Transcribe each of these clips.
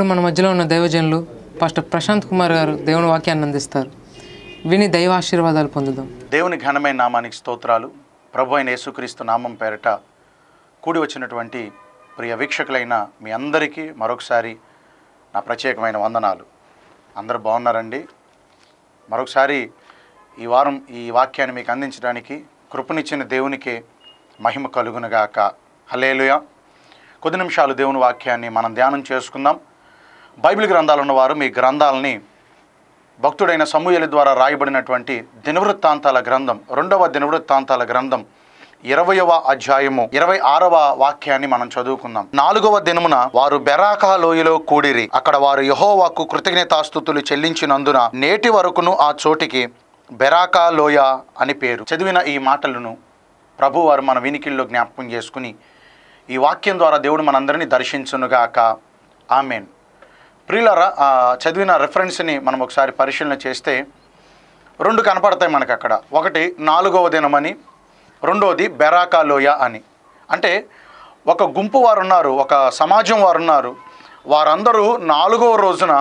మన మధ్యలో ఉన్న దైవజనులు పాస్టర్ ప్రశాంత్ కుమార్ గారు దేవుని వాక్యాన్ని అందిస్తారు విని దైవ ఆశీర్వాదాలు పొందుదాం దేవుని ఘనమైన నామానికి స్తోత్రాలు ప్రభు అయిన యేసుక్రీస్తు నామం పేరట కూడి వచ్చినటువంటి ప్రియ వీక్షకులైన మీ అందరికీ మరొకసారి నా ప్రత్యేకమైన వందనాలు అందరూ బాగున్నారండి మరొకసారి ఈ వారం ఈ వాక్యాన్ని మీకు అందించడానికి కృపనిచ్చిన దేవునికే మహిమ కలుగునుగాక హలేలుయ కొద్ది నిమిషాలు దేవుని వాక్యాన్ని మనం ధ్యానం చేసుకుందాం బైబిల్ గ్రంథాలు ఉన్నవారు మీ గ్రంథాలని భక్తుడైన సమూహల ద్వారా రాయబడినటువంటి దినవృత్తాంతాల గ్రంథం రెండవ దినవృత్తాంతాల గ్రంథం ఇరవయవ అధ్యాయము ఇరవై ఆరవ వాక్యాన్ని మనం చదువుకుందాం నాలుగవ దినమున వారు బెరాకా లోయలో కూడిరి అక్కడ వారు యహోవాకు కృతజ్ఞతాస్థుతులు చెల్లించినందున నేటి వరకును ఆ చోటికి బెరాకా లోయ అని పేరు చదివిన ఈ మాటలను ప్రభు వారు మన వినికిల్లో జ్ఞాపకం చేసుకుని ఈ వాక్యం ద్వారా దేవుడు మనందరినీ దర్శించునుగాక ఆమెన్ ప్రియులరా ఆ చదివిన రెఫరెన్స్ని మనం ఒకసారి పరిశీలన చేస్తే రెండు కనపడతాయి మనకు అక్కడ ఒకటి నాలుగవ దినమని రెండోది బెరాకా లోయ అని అంటే ఒక గుంపు వారు ఉన్నారు ఒక సమాజం వారు ఉన్నారు వారందరూ నాలుగవ రోజున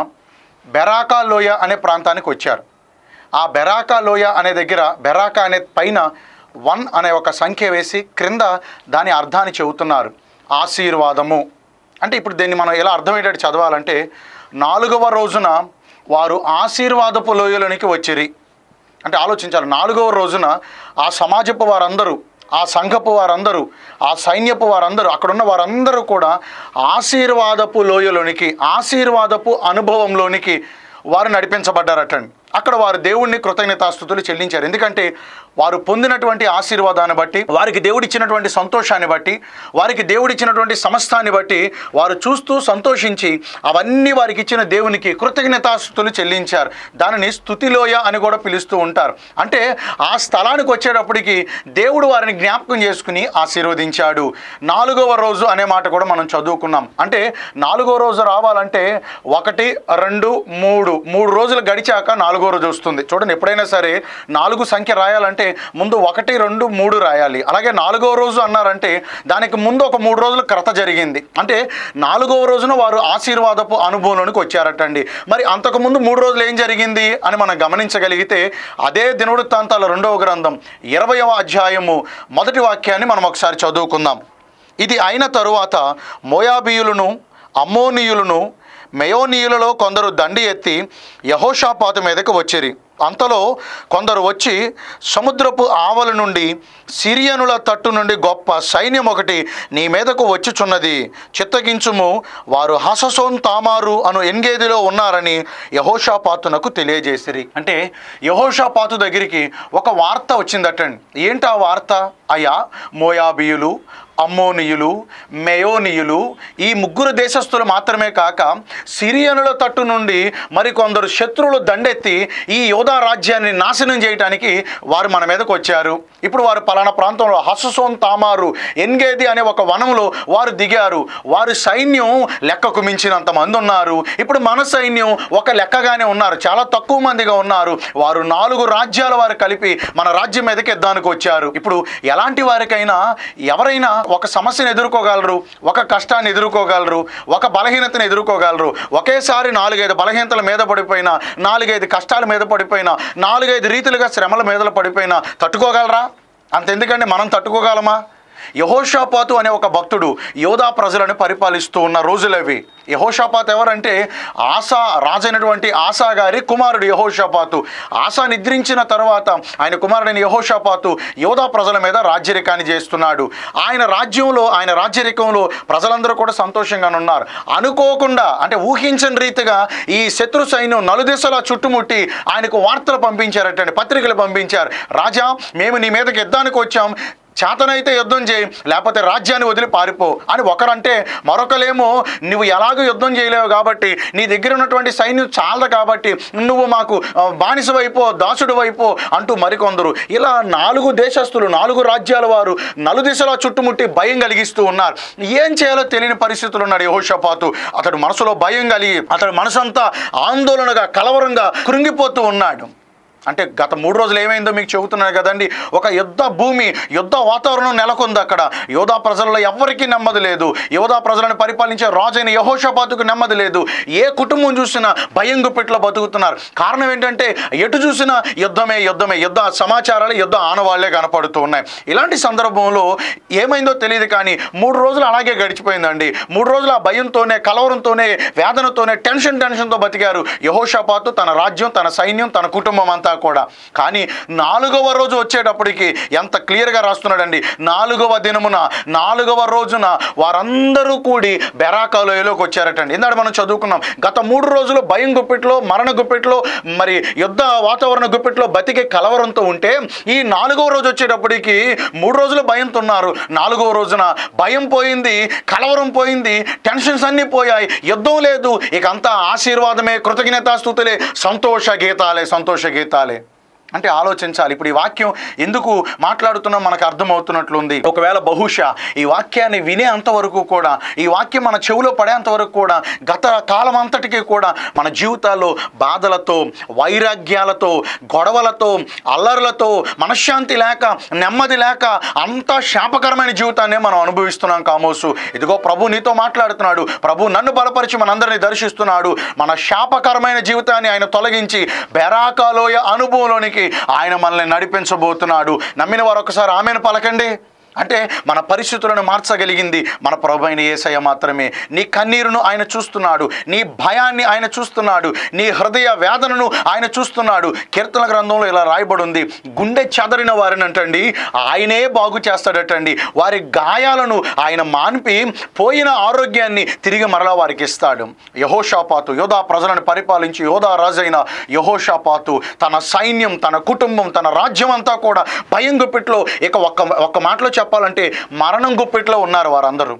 బెరాకా లోయ అనే ప్రాంతానికి వచ్చారు ఆ బెరాకా లోయ అనే దగ్గర బెరాకా అనే పైన వన్ అనే ఒక సంఖ్య వేసి క్రింద దాని అర్థాన్ని చెబుతున్నారు ఆశీర్వాదము అంటే ఇప్పుడు దీన్ని మనం ఎలా అర్థమయ్యేటట్టు చదవాలంటే నాలుగవ రోజున వారు ఆశీర్వాదపు లోయలోనికి వచ్చిరి అంటే ఆలోచించాలి నాలుగవ రోజున ఆ సమాజపు వారందరూ ఆ సంఘపు వారందరూ ఆ సైన్యపు వారందరూ అక్కడున్న వారందరూ కూడా ఆశీర్వాదపు లోయలోనికి ఆశీర్వాదపు అనుభవంలోనికి వారు నడిపించబడ్డారటండి అక్కడ వారు దేవుణ్ణి కృతజ్ఞతాస్థుతులు చెల్లించారు ఎందుకంటే వారు పొందినటువంటి ఆశీర్వాదాన్ని బట్టి వారికి దేవుడిచ్చినటువంటి సంతోషాన్ని బట్టి వారికి దేవుడిచ్చినటువంటి సమస్తాన్ని బట్టి వారు చూస్తూ సంతోషించి అవన్నీ వారికి ఇచ్చిన దేవునికి కృతజ్ఞతాస్థుతులు చెల్లించారు దానిని స్థుతిలోయ అని కూడా పిలుస్తూ ఉంటారు అంటే ఆ స్థలానికి వచ్చేటప్పటికి దేవుడు వారిని జ్ఞాపకం చేసుకుని ఆశీర్వదించాడు నాలుగవ రోజు అనే మాట కూడా మనం చదువుకున్నాం అంటే నాలుగవ రోజు రావాలంటే ఒకటి రెండు మూడు మూడు రోజులు గడిచాక నాలుగో రోజు వస్తుంది చూడండి ఎప్పుడైనా సరే నాలుగు సంఖ్య రాయాలంటే ముందు ఒకటి రెండు మూడు రాయాలి అలాగే నాలుగో రోజు అన్నారంటే దానికి ముందు ఒక మూడు రోజుల క్రత జరిగింది అంటే నాలుగవ రోజున వారు ఆశీర్వాదపు అనుభవంలోనికి వచ్చారటండి మరి అంతకుముందు మూడు రోజులు ఏం జరిగింది అని మనం గమనించగలిగితే అదే దినవృత్తాంతాల రెండవ గ్రంథం ఇరవయవ అధ్యాయము మొదటి వాక్యాన్ని మనం ఒకసారి చదువుకుందాం ఇది అయిన తరువాత మోయాబీయులను అమ్మోనీయులను మెయోనీయులలో కొందరు దండి ఎత్తి యహోషాపాతు మీదకు వచ్చిరి అంతలో కొందరు వచ్చి సముద్రపు ఆవల నుండి సిరియనుల తట్టు నుండి గొప్ప సైన్యం ఒకటి నీ మీదకు వచ్చుచున్నది చిత్తగించుము వారు హససోన్ తామారు అను ఎన్గేదిలో ఉన్నారని యహోషాపాతునకు తెలియజేసిరి అంటే యహోషాపాతు దగ్గరికి ఒక వార్త వచ్చిందటండి ఏంటి ఆ వార్త అయ్యా మోయాబీయులు అమ్మోనియులు మెయోనియులు ఈ ముగ్గురు దేశస్థులు మాత్రమే కాక సిరియనుల తట్టు నుండి మరికొందరు శత్రువులు దండెత్తి ఈ యోధా రాజ్యాన్ని నాశనం చేయడానికి వారు మన మీదకు వచ్చారు ఇప్పుడు వారు పలానా ప్రాంతంలో హససోన్ తామారు ఎన్గేది అనే ఒక వనంలో వారు దిగారు వారి సైన్యం లెక్కకు మించినంత మంది ఉన్నారు ఇప్పుడు మన సైన్యం ఒక లెక్కగానే ఉన్నారు చాలా తక్కువ మందిగా ఉన్నారు వారు నాలుగు రాజ్యాల వారు కలిపి మన రాజ్యం మీదకి ఎద్దానికి వచ్చారు ఇప్పుడు ఎలాంటి వారికైనా ఎవరైనా ఒక సమస్యను ఎదుర్కోగలరు ఒక కష్టాన్ని ఎదుర్కోగలరు ఒక బలహీనతను ఎదుర్కోగలరు ఒకేసారి నాలుగైదు బలహీనతల మీద పడిపోయినా నాలుగైదు కష్టాల మీద పడిపోయినా నాలుగైదు రీతిలుగా శ్రమల మీద పడిపోయినా తట్టుకోగలరా అంతెందుకంటే మనం తట్టుకోగలమా యహోషాపాతు అనే ఒక భక్తుడు యోధా ప్రజలను పరిపాలిస్తూ ఉన్న రోజులవి యహోషాపాత్ ఎవరంటే ఆసా రాజైనటువంటి ఆసా గారి కుమారుడు యహోషాపాతు ఆసా నిద్రించిన తర్వాత ఆయన కుమారుడైన యహోషాపాతు యోధా ప్రజల మీద రాజ్యరికాన్ని చేస్తున్నాడు ఆయన రాజ్యంలో ఆయన రాజ్యరికంలో ప్రజలందరూ కూడా సంతోషంగా ఉన్నారు అనుకోకుండా అంటే ఊహించని రీతిగా ఈ శత్రు సైన్యం నలుదిశలా చుట్టుముట్టి ఆయనకు వార్తలు పంపించారటండి పత్రికలు పంపించారు రాజా మేము నీ మీదకి యుద్ధానికి వచ్చాం చేతనైతే యుద్ధం చేయి లేకపోతే రాజ్యాన్ని వదిలి పారిపో అని ఒకరంటే మరొకలేమో నువ్వు ఎలాగో యుద్ధం చేయలేవు కాబట్టి నీ దగ్గర ఉన్నటువంటి సైన్యం చాలదు కాబట్టి నువ్వు మాకు ఆ, బానిసవైపో దాసుడు వైపో అంటూ మరికొందరు ఇలా నాలుగు దేశస్తులు నాలుగు రాజ్యాల వారు నలుదిశలా చుట్టుముట్టి భయం కలిగిస్తూ ఉన్నారు ఏం చేయాలో తెలియని పరిస్థితులు ఉన్నాడు యహోషపాతు అతడు మనసులో భయం కలిగి అతడు మనసంతా ఆందోళనగా కలవరంగా కృంగిపోతూ ఉన్నాడు అంటే గత మూడు రోజులు ఏమైందో మీకు చెబుతున్నాను కదండి ఒక యుద్ధ భూమి యుద్ధ వాతావరణం నెలకొంది అక్కడ యోధా ప్రజల్లో ఎవ్వరికీ నెమ్మది లేదు యోధా ప్రజలను పరిపాలించే రాజైన యహోషపాతుకు నెమ్మది లేదు ఏ కుటుంబం చూసినా భయం గుప్పిట్లో బతుకుతున్నారు కారణం ఏంటంటే ఎటు చూసినా యుద్ధమే యుద్ధమే యుద్ధ సమాచారాలు యుద్ధ ఆనవాళ్లే కనపడుతూ ఉన్నాయి ఇలాంటి సందర్భంలో ఏమైందో తెలియదు కానీ మూడు రోజులు అలాగే గడిచిపోయిందండి మూడు రోజులు ఆ భయంతోనే కలవరంతోనే వేదనతోనే టెన్షన్ టెన్షన్తో బతికారు యహోషపాతు తన రాజ్యం తన సైన్యం తన కుటుంబం అంతా కూడా కానీ నాలుగవ రోజు వచ్చేటప్పటికి ఎంత క్లియర్గా రాస్తున్నాడండి నాలుగవ దినమున నాలుగవ రోజున వారందరూ కూడి బెరాకాలోయలోకి వచ్చారటండి ఇందాక మనం చదువుకున్నాం గత మూడు రోజులు భయం గుప్పిట్లో మరణ గుప్పిట్లో మరి యుద్ధ వాతావరణ గుప్పిట్లో బతికే కలవరంతో ఉంటే ఈ నాలుగవ రోజు వచ్చేటప్పటికి మూడు రోజులు భయంతో ఉన్నారు నాలుగవ రోజున భయం పోయింది కలవరం పోయింది టెన్షన్స్ అన్నీ పోయాయి యుద్ధం లేదు ఇక అంతా ఆశీర్వాదమే కృతజ్ఞతాస్థుతులే సంతోష గీతాలే సంతోష గీతాలే అంటే ఆలోచించాలి ఇప్పుడు ఈ వాక్యం ఎందుకు మాట్లాడుతున్నా మనకు అర్థమవుతున్నట్లుంది ఒకవేళ బహుశా ఈ వాక్యాన్ని వినే అంతవరకు కూడా ఈ వాక్యం మన చెవిలో పడేంత వరకు కూడా గత కాలం అంతటికీ కూడా మన జీవితాల్లో బాధలతో వైరాగ్యాలతో గొడవలతో అల్లర్లతో మనశ్శాంతి లేక నెమ్మది లేక అంతా శాపకరమైన జీవితాన్ని మనం అనుభవిస్తున్నాం కామోసు ఇదిగో ప్రభు నీతో మాట్లాడుతున్నాడు ప్రభు నన్ను బలపరిచి మనందరినీ దర్శిస్తున్నాడు మన శాపకరమైన జీవితాన్ని ఆయన తొలగించి బెరాకాలోయ అనుభవంలోనికి ఆయన మనల్ని నడిపించబోతున్నాడు నమ్మిన వారు ఒకసారి ఆమెను పలకండి అంటే మన పరిస్థితులను మార్చగలిగింది మన ప్రభు అయిన ఏసయ్య మాత్రమే నీ కన్నీరును ఆయన చూస్తున్నాడు నీ భయాన్ని ఆయన చూస్తున్నాడు నీ హృదయ వేదనను ఆయన చూస్తున్నాడు కీర్తన గ్రంథంలో ఇలా రాయబడి ఉంది గుండె చెదరిన వారిని అంటండి ఆయనే బాగు చేస్తాడటండి వారి గాయాలను ఆయన మాన్పి పోయిన ఆరోగ్యాన్ని తిరిగి మరలా వారికి ఇస్తాడు యహోషాపాతు యోధా ప్రజలను పరిపాలించి యోధా రాజైన యహోషాపాతు తన సైన్యం తన కుటుంబం తన రాజ్యం అంతా కూడా భయం గుప్పిట్లో ఇక ఒక్క ఒక్క మాటలో చెప్పాలంటే మరణం గుప్పిట్లో ఉన్నారు వారందరూ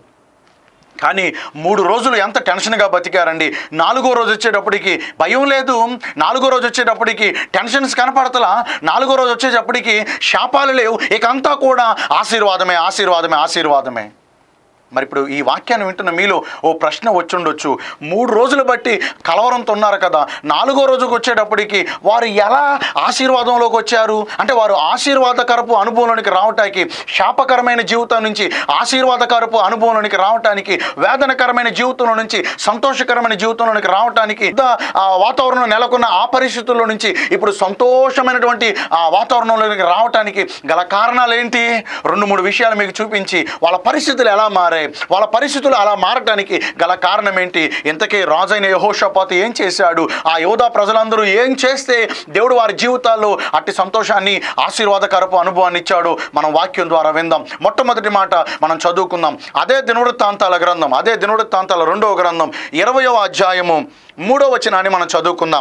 కానీ మూడు రోజులు ఎంత టెన్షన్గా బతికారండి నాలుగో రోజు వచ్చేటప్పటికి భయం లేదు నాలుగో రోజు వచ్చేటప్పటికి టెన్షన్స్ కనపడతలా నాలుగో రోజు వచ్చేటప్పటికి శాపాలు లేవు ఇక అంతా కూడా ఆశీర్వాదమే ఆశీర్వాదమే ఆశీర్వాదమే మరి ఇప్పుడు ఈ వాక్యాన్ని వింటున్న మీలో ఓ ప్రశ్న వచ్చుండొచ్చు మూడు రోజులు బట్టి కలవరంతో ఉన్నారు కదా నాలుగో రోజుకు వచ్చేటప్పటికి వారు ఎలా ఆశీర్వాదంలోకి వచ్చారు అంటే వారు ఆశీర్వాదకరపు అనుభవంలోనికి రావటానికి శాపకరమైన జీవితం నుంచి ఆశీర్వాదకరపు అనుభవంలోనికి రావటానికి వేదనకరమైన జీవితంలో నుంచి సంతోషకరమైన జీవితంలోనికి రావటానికి యుద్ధ, ఆ వాతావరణం నెలకొన్న ఆ పరిస్థితుల్లో నుంచి ఇప్పుడు సంతోషమైనటువంటి ఆ వాతావరణంలోకి రావటానికి గల కారణాలు ఏంటి రెండు మూడు విషయాలు మీకు చూపించి వాళ్ళ పరిస్థితులు ఎలా మారాయి వాళ్ళ పరిస్థితులు అలా మారటానికి గల కారణం ఏంటి ఇంతకీ రాజైన యహోషపాతు ఏం చేశాడు ఆ యోధా ప్రజలందరూ ఏం చేస్తే దేవుడు వారి జీవితాల్లో అట్టి సంతోషాన్ని ఆశీర్వాదకరపు అనుభవాన్ని ఇచ్చాడు మనం వాక్యం ద్వారా విందాం మొట్టమొదటి మాట మనం చదువుకుందాం అదే దినవృత్తాంతాల గ్రంథం అదే దినవృత్తాంతాల రెండవ గ్రంథం ఇరవయవ అధ్యాయము మూడవ వచనాన్ని మనం చదువుకుందాం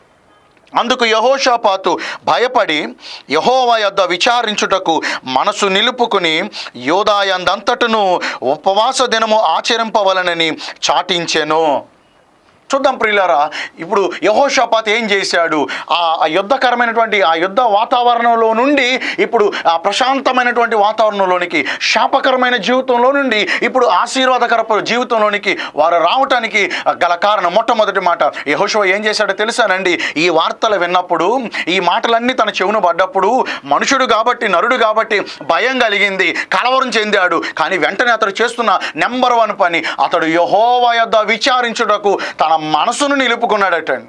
అందుకు యహోషాపాతు భయపడి యహోవా యొద్ద విచారించుటకు మనసు నిలుపుకుని యోదాయందంతటను ఉపవాస దినము ఆచరింపవలనని చాటించెను చూద్దాం ప్రియులారా ఇప్పుడు యహోషాపాత్ ఏం చేశాడు ఆ ఆ యుద్ధకరమైనటువంటి ఆ యుద్ధ వాతావరణంలో నుండి ఇప్పుడు ఆ ప్రశాంతమైనటువంటి వాతావరణంలోనికి శాపకరమైన జీవితంలో నుండి ఇప్పుడు ఆశీర్వాదకర జీవితంలోనికి వారు రావటానికి గల కారణం మొట్టమొదటి మాట యహోషువ ఏం చేశాడో తెలుసానండి ఈ వార్తలు విన్నప్పుడు ఈ మాటలన్నీ తన చెవును పడ్డప్పుడు మనుషుడు కాబట్టి నరుడు కాబట్టి భయం కలిగింది కలవరం చెందాడు కానీ వెంటనే అతడు చేస్తున్న నెంబర్ వన్ పని అతడు యహోవా యొద్ద విచారించుటకు తన మనసును నిలుపుకున్నాడటండి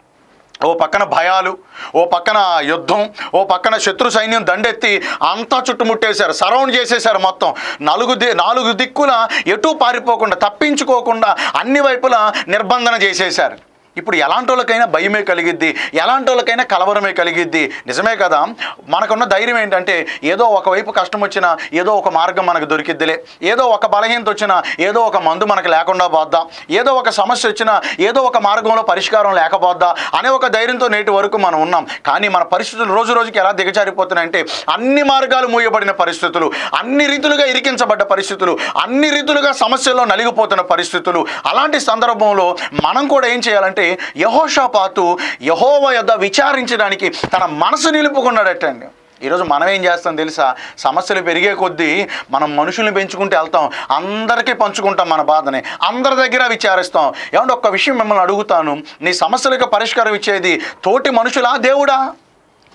ఓ పక్కన భయాలు ఓ పక్కన యుద్ధం ఓ పక్కన శత్రు సైన్యం దండెత్తి అంతా చుట్టుముట్టేశారు సరౌండ్ చేసేశారు మొత్తం నలుగు ది నాలుగు దిక్కుల ఎటు పారిపోకుండా తప్పించుకోకుండా అన్ని వైపులా నిర్బంధన చేసేశారు ఇప్పుడు ఎలాంటి వాళ్ళకైనా భయమే కలిగిద్ది ఎలాంటి వాళ్ళకైనా కలవరమే కలిగిద్ది నిజమే కదా మనకున్న ధైర్యం ఏంటంటే ఏదో ఒకవైపు కష్టం వచ్చినా ఏదో ఒక మార్గం మనకు దొరికిద్దిలే ఏదో ఒక బలహీనత వచ్చినా ఏదో ఒక మందు మనకు లేకుండా పోద్దా ఏదో ఒక సమస్య వచ్చినా ఏదో ఒక మార్గంలో పరిష్కారం లేకపోద్దా అనే ఒక ధైర్యంతో నేటి వరకు మనం ఉన్నాం కానీ మన పరిస్థితులు రోజు రోజుకి ఎలా దిగజారిపోతున్నాయంటే అన్ని మార్గాలు మూయబడిన పరిస్థితులు అన్ని రీతులుగా ఇరికించబడ్డ పరిస్థితులు అన్ని రీతులుగా సమస్యల్లో నలిగిపోతున్న పరిస్థితులు అలాంటి సందర్భంలో మనం కూడా ఏం చేయాలంటే యహోషాపాతు యహోవ యొద్ద విచారించడానికి తన మనసు నిలుపుకున్నాడటండి ఈరోజు మనం ఏం చేస్తాం తెలుసా సమస్యలు పెరిగే కొద్దీ మనం మనుషుల్ని పెంచుకుంటూ వెళ్తాం అందరికీ పంచుకుంటాం మన బాధని అందరి దగ్గర విచారిస్తాం ఏమంటే ఒక్క విషయం మిమ్మల్ని అడుగుతాను నీ సమస్యలకు పరిష్కారం ఇచ్చేది తోటి మనుషులా దేవుడా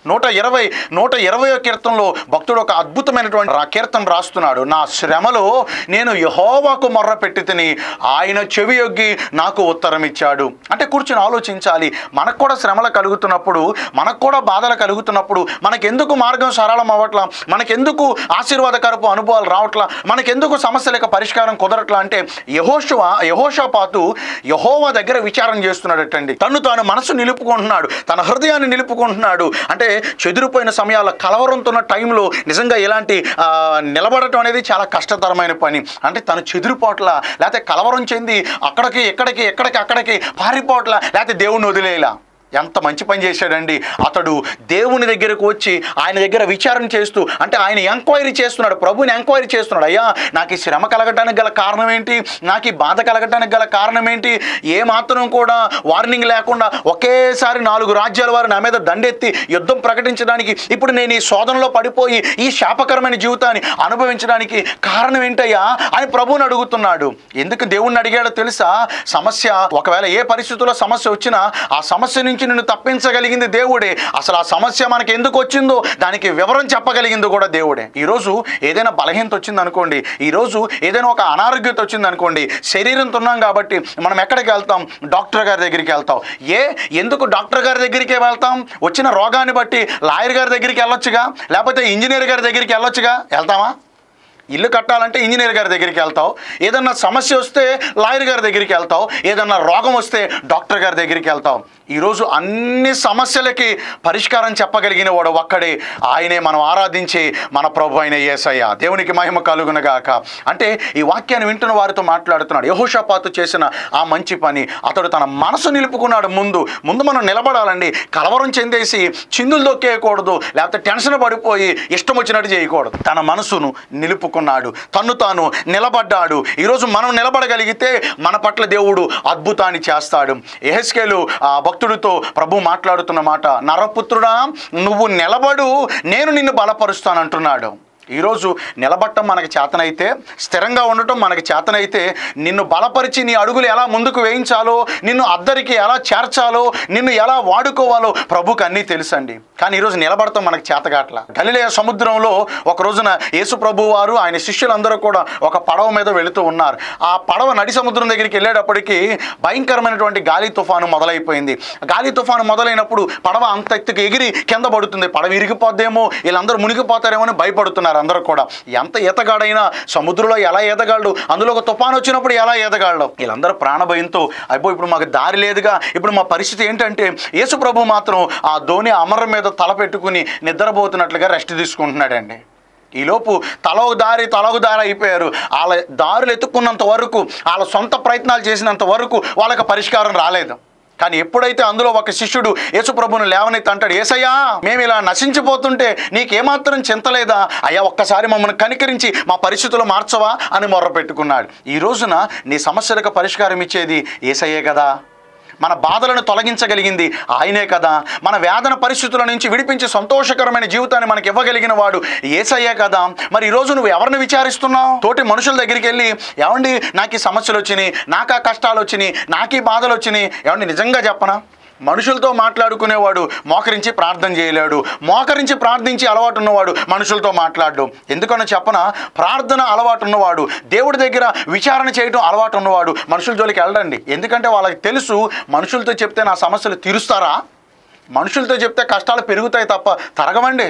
నూట ఇరవై నూట ఇరవయో కీర్తనలో భక్తుడు ఒక అద్భుతమైనటువంటి రా- కీర్తన రాస్తున్నాడు నా శ్రమలో నేను యహోవాకు మొర్ర పెట్టి తిని ఆయన చెవి యొగ్గి నాకు ఉత్తరం ఇచ్చాడు అంటే కూర్చుని ఆలోచించాలి మనకు కూడా శ్రమలు కలుగుతున్నప్పుడు మనకు కూడా బాధలు కలుగుతున్నప్పుడు మనకెందుకు మార్గం సరళం అవ్వట్లా మనకెందుకు ఆశీర్వాదకరపు అనుభవాలు రావట్లా మనకెందుకు సమస్యల యొక్క పరిష్కారం కుదరట్లా అంటే యహోషువ యహోషాపాతు యహోవా దగ్గర విచారం చేస్తున్నాడటండి తను తాను మనసు నిలుపుకుంటున్నాడు తన హృదయాన్ని నిలుపుకుంటున్నాడు అంటే చెదిరిపోయిన సమయాల్లో కలవరంతో ఉన్న టైంలో నిజంగా ఇలాంటి ఆ, నిలబడటం అనేది చాలా కష్టతరమైన పని అంటే తను చెదిరిపోట్ల లేకపోతే కలవరం చెంది అక్కడికి ఎక్కడికి ఎక్కడికి అక్కడికి పారిపోట్ల లేకపోతే దేవుణ్ణి వదిలేలా ఎంత మంచి పని చేశాడండి అతడు దేవుని దగ్గరకు వచ్చి ఆయన దగ్గర విచారణ చేస్తూ అంటే ఆయన ఎంక్వైరీ చేస్తున్నాడు ప్రభుని ఎంక్వైరీ చేస్తున్నాడు అయ్యా నాకు ఈ శ్రమ కలగటానికి గల కారణం ఏంటి నాకు ఈ బాధ కలగటానికి గల కారణం ఏంటి ఏ మాత్రం కూడా వార్నింగ్ లేకుండా ఒకేసారి నాలుగు రాజ్యాల వారు నా మీద దండెత్తి యుద్ధం ప్రకటించడానికి ఇప్పుడు నేను ఈ శోధనలో పడిపోయి ఈ శాపకరమైన జీవితాన్ని అనుభవించడానికి కారణం ఏంటయ్యా అని ప్రభువుని అడుగుతున్నాడు ఎందుకు దేవుణ్ణి అడిగాడో తెలుసా సమస్య ఒకవేళ ఏ పరిస్థితుల్లో సమస్య వచ్చినా ఆ సమస్య నుంచి నిన్ను తప్పించగలిగింది దేవుడే అసలు ఆ సమస్య మనకి ఎందుకు వచ్చిందో దానికి వివరం చెప్పగలిగింది కూడా దేవుడే ఈరోజు ఏదైనా బలహీనత వచ్చింది అనుకోండి ఈరోజు ఏదైనా ఒక అనారోగ్యత వచ్చింది అనుకోండి శరీరంతో ఉన్నాం కాబట్టి మనం ఎక్కడికి వెళ్తాం డాక్టర్ గారి దగ్గరికి వెళ్తాం ఏ ఎందుకు డాక్టర్ గారి దగ్గరికే వెళ్తాం వచ్చిన రోగాన్ని బట్టి లాయర్ గారి దగ్గరికి వెళ్ళొచ్చుగా లేకపోతే ఇంజనీర్ గారి దగ్గరికి వెళ్ళొచ్చుగా వెళ్తామా ఇల్లు కట్టాలంటే ఇంజనీర్ గారి దగ్గరికి వెళ్తావు ఏదన్నా సమస్య వస్తే లాయర్ గారి దగ్గరికి వెళ్తావు ఏదన్నా రోగం వస్తే డాక్టర్ గారి దగ్గరికి వెళ్తావు ఈరోజు అన్ని సమస్యలకి పరిష్కారం చెప్పగలిగిన వాడు ఒక్కడే ఆయనే మనం ఆరాధించే మన ప్రభు అయిన యేసయ్య దేవునికి మహిమ కలుగునగాక అంటే ఈ వాక్యాన్ని వింటున్న వారితో మాట్లాడుతున్నాడు యహోషపాతు చేసిన ఆ మంచి పని అతడు తన మనసు నిలుపుకున్నాడు ముందు ముందు మనం నిలబడాలండి కలవరం చెందేసి చిందులు దొక్కేయకూడదు లేకపోతే టెన్షన్ పడిపోయి ఇష్టం వచ్చినట్టు చేయకూడదు తన మనసును నిలుపుకున్నాడు తన్ను తాను నిలబడ్డాడు ఈరోజు మనం నిలబడగలిగితే మన పట్ల దేవుడు అద్భుతాన్ని చేస్తాడు ఎహెస్కేలు ఆ భక్తుడితో ప్రభు మాట్లాడుతున్న మాట నరపుత్రుడా నువ్వు నిలబడు నేను నిన్ను బలపరుస్తానంటున్నాడు ఈరోజు నిలబట్టం మనకి చేతనైతే స్థిరంగా ఉండటం మనకి చేతనైతే నిన్ను బలపరిచి నీ అడుగులు ఎలా ముందుకు వేయించాలో నిన్ను అద్దరికి ఎలా చేర్చాలో నిన్ను ఎలా వాడుకోవాలో ప్రభుకు అన్నీ తెలుసండి కానీ ఈరోజు నిలబడటం మనకి చేతగాట్ల గలిలయ సముద్రంలో ఒక రోజున యేసు ప్రభు వారు ఆయన శిష్యులందరూ కూడా ఒక పడవ మీద వెళుతూ ఉన్నారు ఆ పడవ నడి సముద్రం దగ్గరికి వెళ్ళేటప్పటికి భయంకరమైనటువంటి గాలి తుఫాను మొదలైపోయింది గాలి తుఫాను మొదలైనప్పుడు పడవ అంత ఎత్తుకు ఎగిరి కింద పడుతుంది పడవ ఇరిగిపోద్దేమో వీళ్ళందరూ మునిగిపోతారేమో అని భయపడుతున్నారు అందరూ కూడా ఎంత ఈతగాడైనా సముద్రంలో ఎలా ఈతగాళ్ళు అందులో ఒక తుఫాను వచ్చినప్పుడు ఎలా ఈతగాళ్ళు వీళ్ళందరూ ప్రాణభయంతో అయిపో ఇప్పుడు మాకు దారి లేదుగా ఇప్పుడు మా పరిస్థితి ఏంటంటే యేసు ప్రభు మాత్రం ఆ ధోని అమరం మీద తల పెట్టుకుని నిద్రపోతున్నట్లుగా రెస్ట్ తీసుకుంటున్నాడండి ఈలోపు తలొక దారి తలొక దారి అయిపోయారు వాళ్ళ దారులు ఎత్తుక్కున్నంత వరకు వాళ్ళ సొంత ప్రయత్నాలు చేసినంత వరకు వాళ్ళకి పరిష్కారం రాలేదు కానీ ఎప్పుడైతే అందులో ఒక శిష్యుడు యేసుప్రభుని లేవనెత్తి అంటాడు ఏసయ్యా మేము ఇలా నశించిపోతుంటే నీకేమాత్రం చింతలేదా అయ్యా ఒక్కసారి మమ్మల్ని కనికరించి మా పరిస్థితులు మార్చవా అని మొర్ర పెట్టుకున్నాడు ఈ రోజున నీ సమస్యలకు పరిష్కారం ఇచ్చేది ఏసయ్యే కదా మన బాధలను తొలగించగలిగింది ఆయనే కదా మన వేదన పరిస్థితుల నుంచి విడిపించి సంతోషకరమైన జీవితాన్ని మనకి ఇవ్వగలిగిన వాడు ఏసయ్యే కదా మరి ఈరోజు నువ్వు ఎవరిని విచారిస్తున్నావు తోటి మనుషుల దగ్గరికి వెళ్ళి ఏమండి నాకు ఈ సమస్యలు వచ్చినాయి నాకు ఆ కష్టాలు వచ్చినాయి నాకు ఈ బాధలు వచ్చినాయి ఏమండి నిజంగా చెప్పనా మనుషులతో మాట్లాడుకునేవాడు మోకరించి ప్రార్థన చేయలేడు మోకరించి ప్రార్థించి అలవాటు ఉన్నవాడు మనుషులతో మాట్లాడు ఎందుకని చెప్పన ప్రార్థన అలవాటు ఉన్నవాడు దేవుడి దగ్గర విచారణ చేయడం అలవాటు ఉన్నవాడు మనుషుల జోలికి వెళ్ళండి ఎందుకంటే వాళ్ళకి తెలుసు మనుషులతో చెప్తే నా సమస్యలు తీరుస్తారా మనుషులతో చెప్తే కష్టాలు పెరుగుతాయి తప్ప తరగవండి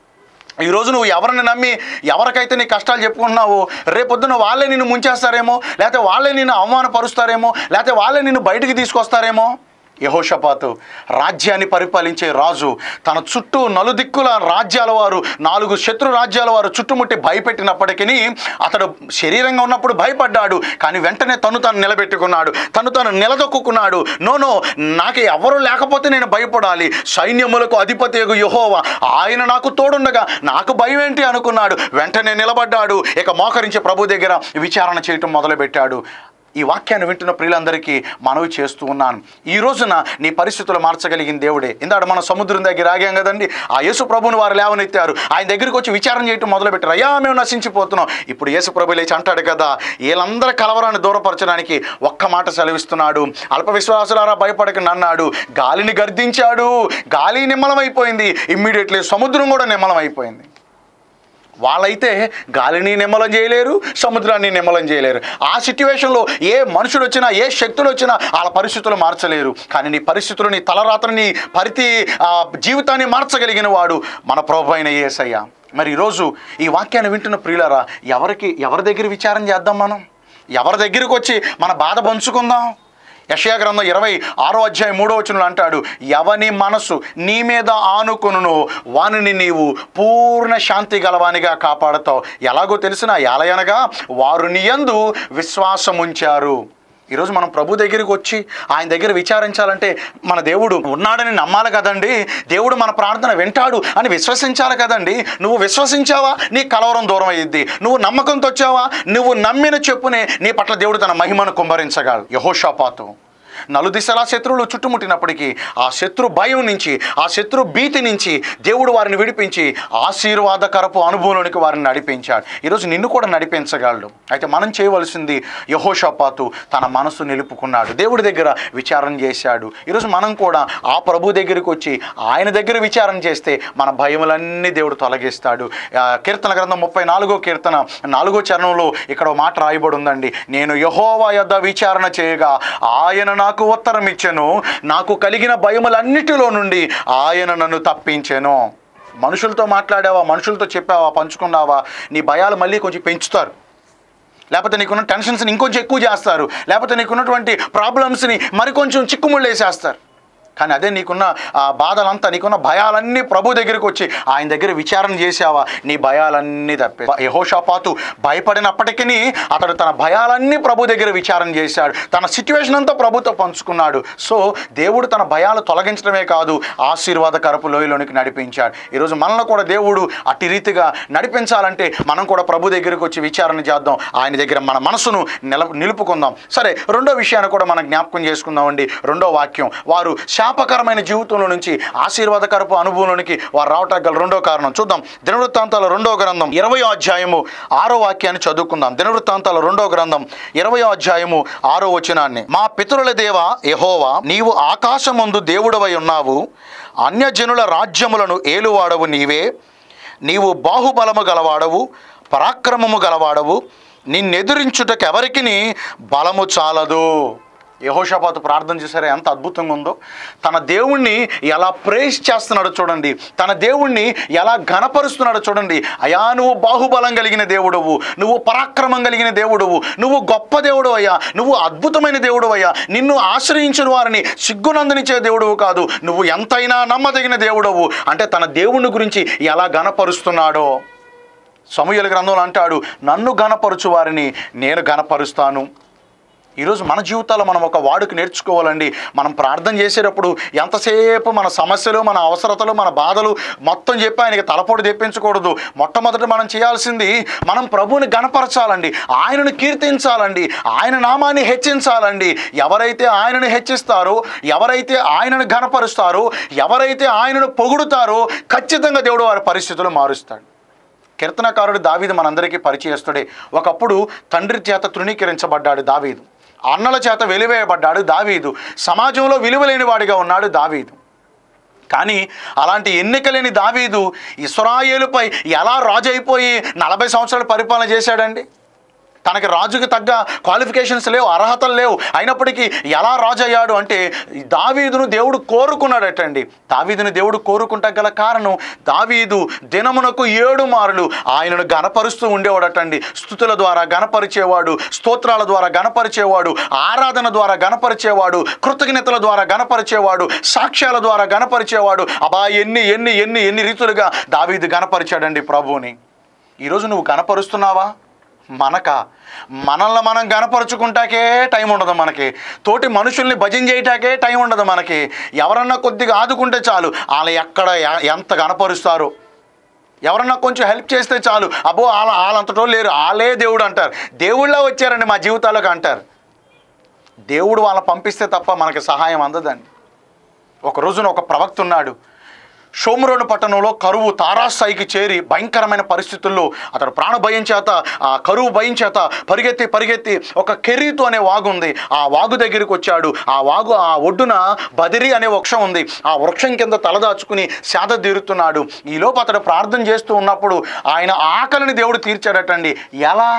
ఈరోజు నువ్వు ఎవరిని నమ్మి ఎవరికైతే నీ కష్టాలు చెప్పుకుంటున్నావో రేపొద్దున వాళ్ళే నిన్ను ముంచేస్తారేమో లేకపోతే వాళ్ళే నిన్ను అవమానపరుస్తారేమో లేకపోతే వాళ్ళే నిన్ను బయటికి తీసుకొస్తారేమో యహోషపాతు రాజ్యాన్ని పరిపాలించే రాజు తన చుట్టూ నలుదిక్కుల రాజ్యాల వారు నాలుగు శత్రు రాజ్యాల వారు చుట్టుముట్టి భయపెట్టినప్పటికీ అతడు శరీరంగా ఉన్నప్పుడు భయపడ్డాడు కానీ వెంటనే తను తను నిలబెట్టుకున్నాడు తను తను నిలదొక్కున్నాడు నో నో నాకు ఎవరు లేకపోతే నేను భయపడాలి సైన్యములకు అధిపతి యహోవా ఆయన నాకు తోడుండగా నాకు భయం ఏంటి అనుకున్నాడు వెంటనే నిలబడ్డాడు ఇక మోకరించి ప్రభు దగ్గర విచారణ చేయటం మొదలుపెట్టాడు ఈ వాక్యాన్ని వింటున్న ప్రియులందరికీ మనవి చేస్తూ ఉన్నాను ఈ రోజున నీ పరిస్థితులు మార్చగలిగిన దేవుడే ఇందాక మనం సముద్రం దగ్గర ఆగాం కదండి ఆ యేసు ప్రభుని వారు లేవనెత్తారు ఆయన దగ్గరికి వచ్చి విచారణ చేయటం మొదలుపెట్టారు అయ్యా మేము నశించిపోతున్నాం ఇప్పుడు యేసు ప్రభు లేచి అంటాడు కదా వీళ్ళందరి కలవరాన్ని దూరపరచడానికి ఒక్క మాట సెలవిస్తున్నాడు అల్ప విశ్వాసులారా భయపడకండి అన్నాడు గాలిని గర్దించాడు గాలి నిమ్మలమైపోయింది ఇమ్మీడియట్లీ సముద్రం కూడా నిమ్మలమైపోయింది వాళ్ళైతే గాలిని నిమ్మలం చేయలేరు సముద్రాన్ని నిమ్మలం చేయలేరు ఆ సిట్యువేషన్లో ఏ మనుషుడు వచ్చినా ఏ శక్తులు వచ్చినా వాళ్ళ పరిస్థితులు మార్చలేరు కానీ నీ పరిస్థితులు నీ తలరాత్రిని పరితి ఆ, జీవితాన్ని మార్చగలిగిన వాడు మన ప్రభు అయిన యేసయ్య మరి ఈరోజు ఈ వాక్యాన్ని వింటున్న ప్రియులారా ఎవరికి ఎవరి దగ్గర విచారం చేద్దాం మనం ఎవరి దగ్గరికి వచ్చి మన బాధ పంచుకుందాం యషయా గ్రంథం ఇరవై ఆరో అధ్యాయం మూడో వచనంలో అంటాడు ఎవని మనసు నీ మీద ఆనుకొనును వానిని నీవు పూర్ణ శాంతి గలవానిగా కాపాడతావు ఎలాగో తెలిసిన ఎలయనగా వారు నీ యందు విశ్వాసం ఉంచారు ఈరోజు మనం ప్రభు దగ్గరికి వచ్చి ఆయన దగ్గర విచారించాలంటే మన దేవుడు ఉన్నాడని నమ్మాలి కదండి దేవుడు మన ప్రార్థన వింటాడు అని విశ్వసించాలి కదండి నువ్వు విశ్వసించావా నీ కలవరం దూరం అయ్యిద్ది నువ్వు నమ్మకంతో వచ్చావా నువ్వు నమ్మిన చెప్పునే నీ పట్ల దేవుడు తన మహిమను కుమ్మరించగలడు యహోషాపాతు నలుదిశలా శత్రువులు చుట్టుముట్టినప్పటికీ ఆ శత్రు భయం నుంచి ఆ శత్రు భీతి నుంచి దేవుడు వారిని విడిపించి ఆశీర్వాదకరపు అనుభవంలోనికి వారిని నడిపించాడు ఈరోజు నిన్ను కూడా నడిపించగలడు అయితే మనం చేయవలసింది యహోషపాతు తన మనసు నిలుపుకున్నాడు దేవుడి దగ్గర విచారణ చేశాడు ఈరోజు మనం కూడా ఆ ప్రభు దగ్గరికి వచ్చి ఆయన దగ్గర విచారణ చేస్తే మన భయములన్నీ దేవుడు తొలగిస్తాడు ఆ, కీర్తన గ్రంథం ముప్పై నాలుగో కీర్తన నాలుగో చరణంలో ఇక్కడ ఒక మాట రాయబడి ఉందండి నేను యహోవా యొద్ద విచారణ చేయగా ఆయన నాకు ఉత్తరం ఇచ్చెను నాకు కలిగిన భయములన్నిటిలో నుండి ఆయన నన్ను తప్పించెను మనుషులతో మాట్లాడావా మనుషులతో చెప్పావా పంచుకున్నావా నీ భయాలు మళ్ళీ కొంచెం పెంచుతారు లేకపోతే నీకున్న టెన్షన్స్ని ఇంకొంచెం ఎక్కువ చేస్తారు లేకపోతే నీకున్నటువంటి ప్రాబ్లమ్స్ని మరికొంచెం చిక్కుముళ్ళు వేసేస్తారు కానీ అదే నీకున్న ఆ బాధలంతా నీకున్న భయాలన్నీ ప్రభు దగ్గరికి వచ్చి ఆయన దగ్గర విచారణ చేసావా నీ భయాలన్నీ తప్పే యహోషాపాతు భయపడినప్పటికీ అతడు తన భయాలన్నీ ప్రభు దగ్గర విచారణ చేశాడు తన సిచ్యువేషన్ అంతా ప్రభుతో పంచుకున్నాడు సో దేవుడు తన భయాలు తొలగించడమే కాదు ఆశీర్వాదకరపు లోయలోనికి నడిపించాడు ఈరోజు మనల్ని కూడా దేవుడు అట్టి రీతిగా నడిపించాలంటే మనం కూడా ప్రభు దగ్గరికి వచ్చి విచారణ చేద్దాం ఆయన దగ్గర మన మనసును నిల నిలుపుకుందాం సరే రెండో విషయాన్ని కూడా మనం జ్ఞాపకం చేసుకుందామండి రెండో వాక్యం వారు శాపకరమైన జీవితంలో నుంచి ఆశీర్వాదకరపు అనుభవంలోనికి వారు రావటానికి గల రెండో కారణం చూద్దాం దినవృత్తాంతాల రెండో గ్రంథం ఇరవై అధ్యాయము ఆరో వాక్యాన్ని చదువుకుందాం దినవృత్తాంతాల రెండో గ్రంథం ఇరవై అధ్యాయము ఆరో వచనాన్ని మా పితరుల దేవ యహోవా నీవు ఆకాశమందు దేవుడవై ఉన్నావు అన్యజనుల రాజ్యములను ఏలువాడవు నీవే నీవు బాహుబలము గలవాడవు పరాక్రమము గలవాడవు నిన్నెదిరించుటకు ఎవరికి బలము చాలదు యహోషపాతు ప్రార్థన చేశారా ఎంత అద్భుతంగా ఉందో తన దేవుణ్ణి ఎలా ప్రేస్ చేస్తున్నాడో చూడండి తన దేవుణ్ణి ఎలా ఘనపరుస్తున్నాడో చూడండి అయా నువ్వు బాహుబలం కలిగిన దేవుడవు నువ్వు పరాక్రమం కలిగిన దేవుడవు నువ్వు గొప్ప దేవుడు అయ్యా నువ్వు అద్భుతమైన దేవుడు అయ్యా నిన్ను ఆశ్రయించిన వారిని సిగ్గునందనిచ్చే దేవుడవు కాదు నువ్వు ఎంతైనా నమ్మదగిన దేవుడవు అంటే తన దేవుని గురించి ఎలా ఘనపరుస్తున్నాడో సమూహల గ్రంథంలో అంటాడు నన్ను ఘనపరుచు వారిని నేను ఘనపరుస్తాను ఈరోజు మన జీవితాల్లో మనం ఒక వాడుకు నేర్చుకోవాలండి మనం ప్రార్థన చేసేటప్పుడు ఎంతసేపు మన సమస్యలు మన అవసరతలు మన బాధలు మొత్తం చెప్పి ఆయనకి తలపోటు తెప్పించకూడదు మొట్టమొదట మనం చేయాల్సింది మనం ప్రభువుని గణపరచాలండి ఆయనను కీర్తించాలండి ఆయన నామాన్ని హెచ్చించాలండి ఎవరైతే ఆయనను హెచ్చిస్తారో ఎవరైతే ఆయనను ఘనపరుస్తారో ఎవరైతే ఆయనను పొగుడుతారో ఖచ్చితంగా దేవుడు వారి పరిస్థితులు మారుస్తాడు కీర్తనకారుడు దావీదు మనందరికీ పరిచయస్తుడే ఒకప్పుడు తండ్రి చేత తృణీకరించబడ్డాడు దావీదు అన్నల చేత వెలివేయబడ్డాడు దావీదు సమాజంలో విలువలేని వాడిగా ఉన్నాడు దావీదు కానీ అలాంటి ఎన్నికలేని దావీదు ఇస్రాయేలుపై ఎలా రాజు అయిపోయి నలభై సంవత్సరాలు పరిపాలన చేశాడండి తనకి రాజుకి తగ్గ క్వాలిఫికేషన్స్ లేవు అర్హతలు లేవు అయినప్పటికీ ఎలా రాజు అయ్యాడు అంటే దావీదును దేవుడు కోరుకున్నాడటండి దావీదును దేవుడు కోరుకుంటా గల కారణం దావీదు దినమునకు ఏడు మారులు ఆయనను గనపరుస్తూ ఉండేవాడటండి స్థుతుల ద్వారా గనపరిచేవాడు స్తోత్రాల ద్వారా గనపరిచేవాడు ఆరాధన ద్వారా గనపరిచేవాడు కృతజ్ఞతల ద్వారా గనపరిచేవాడు సాక్ష్యాల ద్వారా గనపరిచేవాడు అబా ఎన్ని ఎన్ని ఎన్ని ఎన్ని రీతులుగా దావీదు గనపరిచాడండి ప్రభువుని ఈరోజు నువ్వు గనపరుస్తున్నావా మనక మనల్ని మనం గనపరుచుకుంటాకే టైం ఉండదు మనకి తోటి మనుషుల్ని భజన చేయటాకే టైం ఉండదు మనకి ఎవరన్నా కొద్దిగా ఆదుకుంటే చాలు వాళ్ళు ఎక్కడ ఎ- ఎంత గనపరుస్తారు ఎవరన్నా కొంచెం హెల్ప్ చేస్తే చాలు అబ్బో వాళ్ళ వాళ్ళంతటో లేరు వాళ్ళే దేవుడు అంటారు దేవుళ్ళ వచ్చారండి మా జీవితాలకు అంటారు దేవుడు వాళ్ళని పంపిస్తే తప్ప మనకి సహాయం అందదండి ఒక రోజున ఒక ప్రవక్త ఉన్నాడు షోమ్రోను పట్టణంలో కరువు తారాస్థాయికి చేరి భయంకరమైన పరిస్థితుల్లో అతడు ప్రాణ భయం చేత ఆ కరువు భయం చేత పరిగెత్తి పరిగెత్తి ఒక కెరీతు అనే వాగు ఉంది ఆ వాగు దగ్గరికి వచ్చాడు ఆ వాగు ఆ ఒడ్డున బదిరి అనే వృక్షం ఉంది ఆ వృక్షం కింద తలదాచుకుని సేద తీరుతున్నాడు ఈలోపు అతడు ప్రార్థన చేస్తూ ఉన్నప్పుడు ఆయన ఆకలిని దేవుడు తీర్చాడటండి ఎలా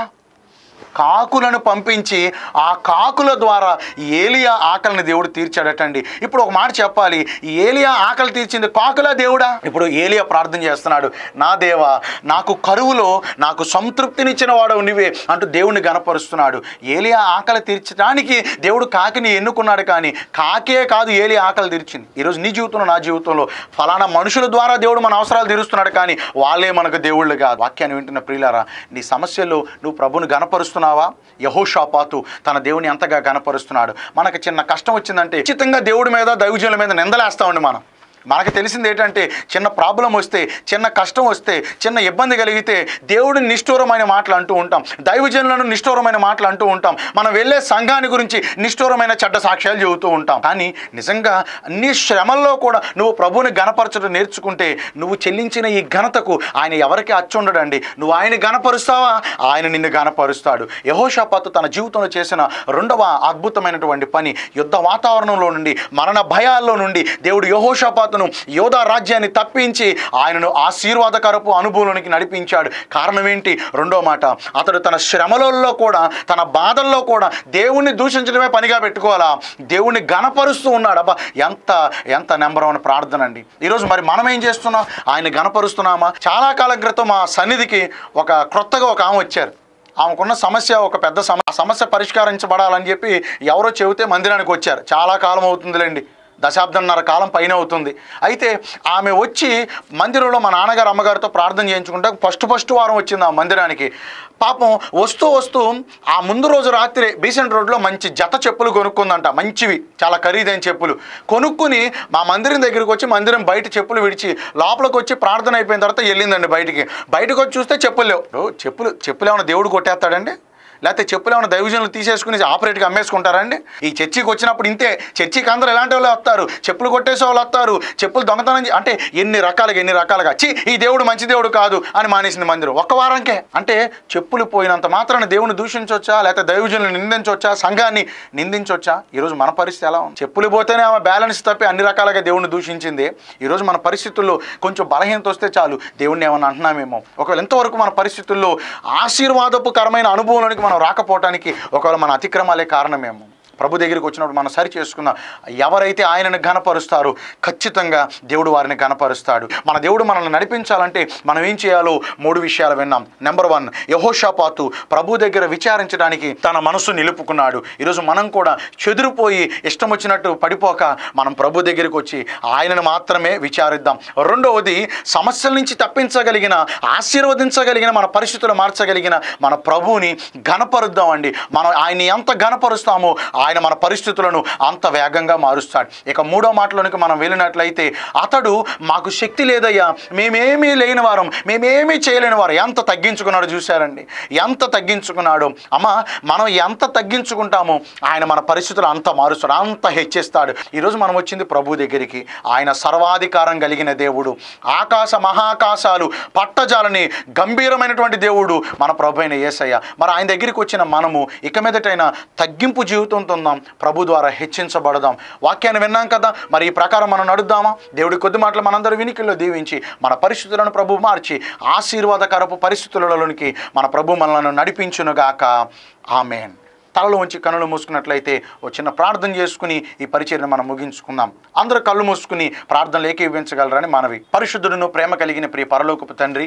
కాకులను పంపించి ఆ కాకుల ద్వారా ఏలియా ఆకలిని దేవుడు తీర్చాడటండి ఇప్పుడు ఒక మాట చెప్పాలి ఈ ఏలియా ఆకలి తీర్చింది కాకుల దేవుడా ఇప్పుడు ఏలియా ప్రార్థన చేస్తున్నాడు నా దేవా నాకు కరువులో నాకు సంతృప్తినిచ్చిన వాడు నువ్వే అంటూ దేవుణ్ణి గనపరుస్తున్నాడు ఏలియా ఆకలి తీర్చడానికి దేవుడు కాకిని ఎన్నుకున్నాడు కానీ కాకే కాదు ఏలియా ఆకలి తీర్చింది ఈరోజు నీ జీవితంలో నా జీవితంలో ఫలానా మనుషుల ద్వారా దేవుడు మన అవసరాలు తీరుస్తున్నాడు కానీ వాళ్ళే మనకు దేవుళ్ళు కాదు వాక్యాన్ని వింటున్న ప్రియులారా నీ సమస్యల్లో నువ్వు ప్రభుని గనపరుస్తున్నావా యహోషాపాతు తన దేవుని ఎంతగా గనపరుస్తున్నాడు మనకు చిన్న కష్టం వచ్చిందంటే ఖచ్చితంగా దేవుడి మీద దైవజనుల మీద నిందలేస్తామండి మనం మనకు తెలిసింది ఏంటంటే చిన్న ప్రాబ్లం వస్తే చిన్న కష్టం వస్తే చిన్న ఇబ్బంది కలిగితే దేవుడిని నిష్ఠూరమైన మాటలు అంటూ ఉంటాం దైవజనులను నిష్ఠూరమైన మాటలు అంటూ ఉంటాం మనం వెళ్ళే సంఘాన్ని గురించి నిష్ఠూరమైన చెడ్డ సాక్ష్యాలు చెబుతూ ఉంటాం కానీ నిజంగా అన్ని శ్రమల్లో కూడా నువ్వు ప్రభువుని గనపరచడం నేర్చుకుంటే నువ్వు చెల్లించిన ఈ ఘనతకు ఆయన ఎవరికి అచ్చుండడండి నువ్వు ఆయన గనపరుస్తావా ఆయన నిన్ను గనపరుస్తాడు యహోషాపాతు తన జీవితంలో చేసిన రెండవ అద్భుతమైనటువంటి పని యుద్ధ వాతావరణంలో నుండి మరణ భయాల్లో నుండి దేవుడు యహోషాపాతును యోధా రాజ్యాన్ని తప్పించి ఆయనను ఆశీర్వాదకరపు అనుభవంలోనికి నడిపించాడు కారణం ఏంటి రెండో మాట అతడు తన శ్రమలలో కూడా తన బాధల్లో కూడా దేవుణ్ణి దూషించడమే పనిగా పెట్టుకోవాలా దేవుణ్ణి గణపరుస్తూ ఉన్నాడు అబ్బా ఎంత ఎంత నెంబర్ వన్ ప్రార్థన అండి ఈరోజు మరి మనం ఏం చేస్తున్నాం ఆయన గణపరుస్తున్నామా చాలా కాలం క్రితం మా సన్నిధికి ఒక క్రొత్తగా ఒక ఆమె వచ్చారు ఆమెకున్న సమస్య ఒక పెద్ద సమ ఆ సమస్య పరిష్కరించబడాలని చెప్పి ఎవరో చెబితే మందిరానికి వచ్చారు చాలా కాలం అవుతుందిలేండి దశాబ్దంన్నర కాలం పైన అవుతుంది అయితే ఆమె వచ్చి మందిరంలో మా నాన్నగారు అమ్మగారితో ప్రార్థన చేయించుకుంటే ఫస్ట్ ఫస్ట్ వారం వచ్చింది ఆ మందిరానికి పాపం వస్తూ వస్తూ ఆ ముందు రోజు రాత్రి బీసెంట్ రోడ్లో మంచి జత చెప్పులు కొనుక్కుందంట మంచివి చాలా ఖరీదైన చెప్పులు కొనుక్కుని మా మందిరం దగ్గరికి వచ్చి మందిరం బయట చెప్పులు విడిచి లోపలికి వచ్చి ప్రార్థన అయిపోయిన తర్వాత వెళ్ళిందండి బయటికి బయటకు వచ్చి చూస్తే చెప్పులు లేవు ఓ, చెప్పులు చెప్పులు ఏమైనా దేవుడు కొట్టేస్తాడండి లేకపోతే చెప్పులు ఏమైనా దైవజనులు తీసేసుకుని ఆపరేట్గా అమ్మేసుకుంటారండి ఈ చర్చికి వచ్చినప్పుడు ఇంతే చర్చికి అందరూ ఎలాంటి వాళ్ళు వస్తారు చెప్పులు కొట్టేసే వాళ్ళు వస్తారు చెప్పులు దొంగతనం చే- అంటే ఎన్ని రకాలుగా ఎన్ని రకాలుగా చి ఈ దేవుడు మంచి దేవుడు కాదు అని మానేసింది మందిరం ఒక్క వారంకే అంటే చెప్పులు పోయినంత మాత్రాన దేవుని దూషించవచ్చా లేకపోతే దైవజనులు నిందించవచ్చా సంఘాన్ని నిందించవచ్చా ఈరోజు మన పరిస్థితి ఎలా ఉంది చెప్పులు పోతేనే ఆమె బ్యాలెన్స్ తప్పి అన్ని రకాలుగా దేవుని దూషించింది ఈరోజు మన పరిస్థితుల్లో కొంచెం బలహీనత వస్తే చాలు దేవుణ్ణి ఏమన్నా అంటున్నామేమో ఒకవేళ ఎంతవరకు మన పరిస్థితుల్లో ఆశీర్వాదపుకరమైన అనుభవంలోనికి మనం రాకపోవటానికి ఒకవేళ మన అతిక్రమాలే కారణమేమో ప్రభు దగ్గరికి వచ్చినప్పుడు మనం సరి చేసుకుందాం ఎవరైతే ఆయనను ఘనపరుస్తారో ఖచ్చితంగా దేవుడు వారిని ఘనపరుస్తాడు మన దేవుడు మనల్ని నడిపించాలంటే మనం ఏం చేయాలో మూడు విషయాలు విన్నాం నెంబర్ వన్ యహోషాపాతు ప్రభు దగ్గర విచారించడానికి తన మనసు నిలుపుకున్నాడు ఈరోజు మనం కూడా చెదిరిపోయి ఇష్టం వచ్చినట్టు పడిపోక మనం ప్రభు దగ్గరికి వచ్చి ఆయనను మాత్రమే విచారిద్దాం రెండవది సమస్యల నుంచి తప్పించగలిగిన ఆశీర్వదించగలిగిన మన పరిస్థితులు మార్చగలిగిన మన ప్రభువుని ఘనపరుద్దాం అండి మనం ఆయన్ని ఎంత ఘనపరుస్తామో ఆయన మన పరిస్థితులను అంత వేగంగా మారుస్తాడు ఇక మూడో మాటలోనికి మనం వెళ్ళినట్లయితే అతడు మాకు శక్తి లేదయ్యా మేమేమీ లేని వారం మేమేమీ చేయలేని వారు ఎంత తగ్గించుకున్నాడు చూశారండి ఎంత తగ్గించుకున్నాడు అమ్మ మనం ఎంత తగ్గించుకుంటామో ఆయన మన పరిస్థితులు అంత మారుస్తాడు అంత హెచ్చిస్తాడు ఈరోజు మనం వచ్చింది ప్రభు దగ్గరికి ఆయన సర్వాధికారం కలిగిన దేవుడు ఆకాశ మహాకాశాలు పట్టజాలని గంభీరమైనటువంటి దేవుడు మన ప్రభు అయిన యేసయ్య మరి ఆయన దగ్గరికి వచ్చిన మనము ఇక మీదటైనా తగ్గింపు జీవితంతో ఉందాం ప్రభు ద్వారా హెచ్చించబడదాం వాక్యాన్ని విన్నాం కదా మరి ఈ ప్రకారం మనం నడుద్దామా దేవుడి కొద్ది మాటలు మనందరి వినికిల్లో దీవించి మన పరిస్థితులను ప్రభు మార్చి ఆశీర్వాదకరపు పరిస్థితులలోనికి మన ప్రభు మనలను నడిపించునుగాక ఆమెన్ తలలో ఉంచి కనులు మూసుకున్నట్లయితే ఓ చిన్న ప్రార్థన చేసుకుని ఈ పరిచయను మనం ముగించుకుందాం అందరూ కళ్ళు మూసుకుని ప్రార్థనలు ఏకీవించగలరని మనవి పరిశుద్ధుడును ప్రేమ కలిగిన ప్రియ పరలోకపు తండ్రి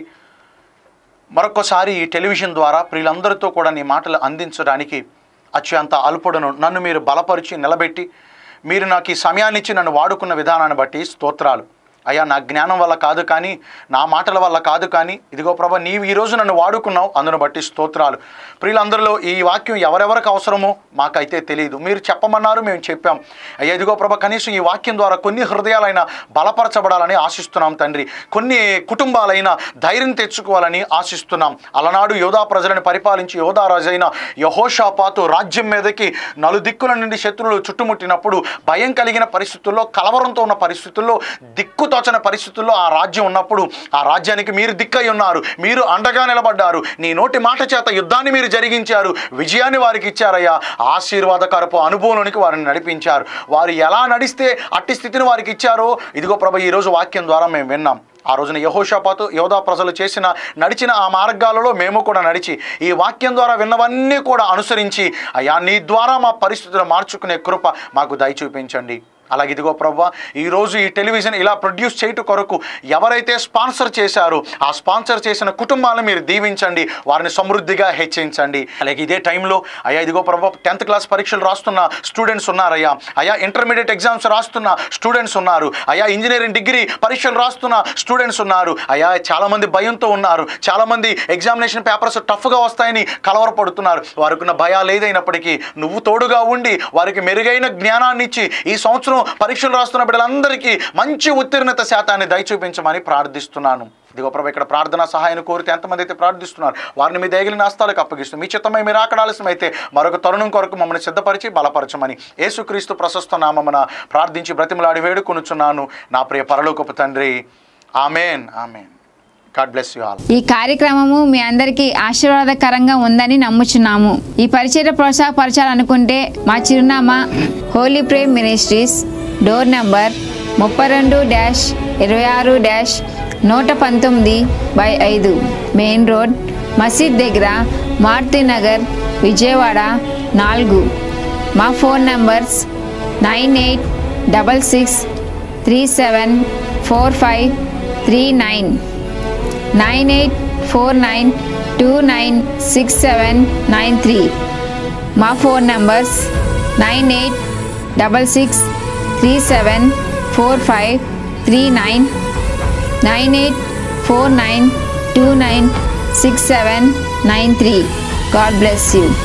మరొకసారి ఈ టెలివిజన్ ద్వారా ప్రియులందరితో కూడా నీ మాటలు అందించడానికి అత్యంత అల్పుడను నన్ను మీరు బలపరిచి నిలబెట్టి మీరు నాకు ఈ సమయాన్ని ఇచ్చి నన్ను వాడుకున్న విధానాన్ని బట్టి స్తోత్రాలు అయ్యా నా జ్ఞానం వల్ల కాదు కానీ నా మాటల వల్ల కాదు కానీ ఇదిగో ప్రభా నీవు ఈరోజు నన్ను వాడుకున్నావు అందును బట్టి స్తోత్రాలు ప్రియులందరిలో ఈ వాక్యం ఎవరెవరికి అవసరమో మాకైతే తెలియదు మీరు చెప్పమన్నారు మేము చెప్పాం అయ్యా ఇదిగో ప్రభా కనీసం ఈ వాక్యం ద్వారా కొన్ని హృదయాలైనా బలపరచబడాలని ఆశిస్తున్నాం తండ్రి కొన్ని కుటుంబాలైనా ధైర్యం తెచ్చుకోవాలని ఆశిస్తున్నాం అలనాడు యోధా ప్రజలను పరిపాలించి యోధా రాజైన యహోషాపాతు రాజ్యం మీదకి నలుదిక్కుల నుండి శత్రువులు చుట్టుముట్టినప్పుడు భయం కలిగిన పరిస్థితుల్లో కలవరంతో ఉన్న పరిస్థితుల్లో దిక్కుతోచని పరిస్థితుల్లో ఆ రాజ్యం ఉన్నప్పుడు ఆ రాజ్యానికి మీరు దిక్కై ఉన్నారు మీరు అండగా నిలబడ్డారు నీ నోటి మాట చేత యుద్ధాన్ని మీరు జరిగించారు విజయాన్ని వారికి ఇచ్చారయ్యా ఆశీర్వాదకరపు అనుభవంలోనికి వారిని నడిపించారు వారు ఎలా నడిస్తే అట్టి స్థితిని వారికి ఇచ్చారో ఇదిగో ప్రభ ఈరోజు వాక్యం ద్వారా మేము విన్నాం ఆ రోజున యహోషాపాతు యోధా ప్రజలు చేసిన నడిచిన ఆ మార్గాలలో మేము కూడా నడిచి ఈ వాక్యం ద్వారా విన్నవన్నీ కూడా అనుసరించి అయ్యా నీ ద్వారా మా పరిస్థితులు మార్చుకునే కృప మాకు దయ చూపించండి అలాగే ఇదిగో ప్రవ్వా ఈరోజు ఈ టెలివిజన్ ఇలా ప్రొడ్యూస్ చేయట కొరకు ఎవరైతే స్పాన్సర్ చేశారో ఆ స్పాన్సర్ చేసిన కుటుంబాలను మీరు దీవించండి వారిని సమృద్ధిగా హెచ్చించండి అలాగే ఇదే టైంలో అయ్యా ఇదిగో ప్రభా టెన్త్ క్లాస్ పరీక్షలు రాస్తున్న స్టూడెంట్స్ ఉన్నారయ్యా అయ్యా ఇంటర్మీడియట్ ఎగ్జామ్స్ రాస్తున్న స్టూడెంట్స్ ఉన్నారు అయ్యా ఇంజనీరింగ్ డిగ్రీ పరీక్షలు రాస్తున్న స్టూడెంట్స్ ఉన్నారు అయ్యా చాలామంది భయంతో ఉన్నారు చాలామంది ఎగ్జామినేషన్ పేపర్స్ టఫ్గా వస్తాయని కలవరపడుతున్నారు వారికి ఉన్న భయాలు ఏదైనప్పటికీ నువ్వు తోడుగా ఉండి వారికి మెరుగైన జ్ఞానాన్ని ఇచ్చి ఈ సంవత్సరం పరీక్షలు రాస్తున్న బిడ్డలందరికీ మంచి ఉత్తీర్ణత శాతాన్ని దయచూపించమని ప్రార్థిస్తున్నాను ఇదిగో ప్రభు ఇక్కడ ప్రార్థన సహాయాన్ని కోరితే ఎంతమంది అయితే ప్రార్థిస్తున్నారు వారిని మీ దయగిలిన హస్తాలకు అప్పగిస్తూ మీ చిత్తమై మీరు ఆకడ ఆలస్యమైతే మరొక తరుణం కొరకు మమ్మల్ని సిద్ధపరిచి బలపరచమని యేసుక్రీస్తు ప్రశస్త నామమున ప్రార్థించి బ్రతిమలాడి వేడుకొనుచున్నాను నా ప్రియ పరలోకపు తండ్రి amen amen God bless you all ఈ కార్యక్రమము మీ అందరికీ ఆశీర్వాదకరంగా ఉందని నమ్ముచున్నాము ఈ పరిచయ ప్రోత్సాహపరచాలనుకుంటే మా చిరునామా Holy Prem Ministries door number ముప్పై రెండు డ్యాష్ ఇరవై ఆరు డ్యాష్ నూట పంతొమ్మిది బై ఐదు మెయిన్ రోడ్ మసీద్ దగ్గర మారుతి నగర్ విజయవాడ నాలుగు మా phone numbers nine eight double six three seven four five three nine nine eight four nine two nine six seven nine three మా phone numbers nine eight double six three seven four five three nine nine eight four nine two nine six seven nine three God bless you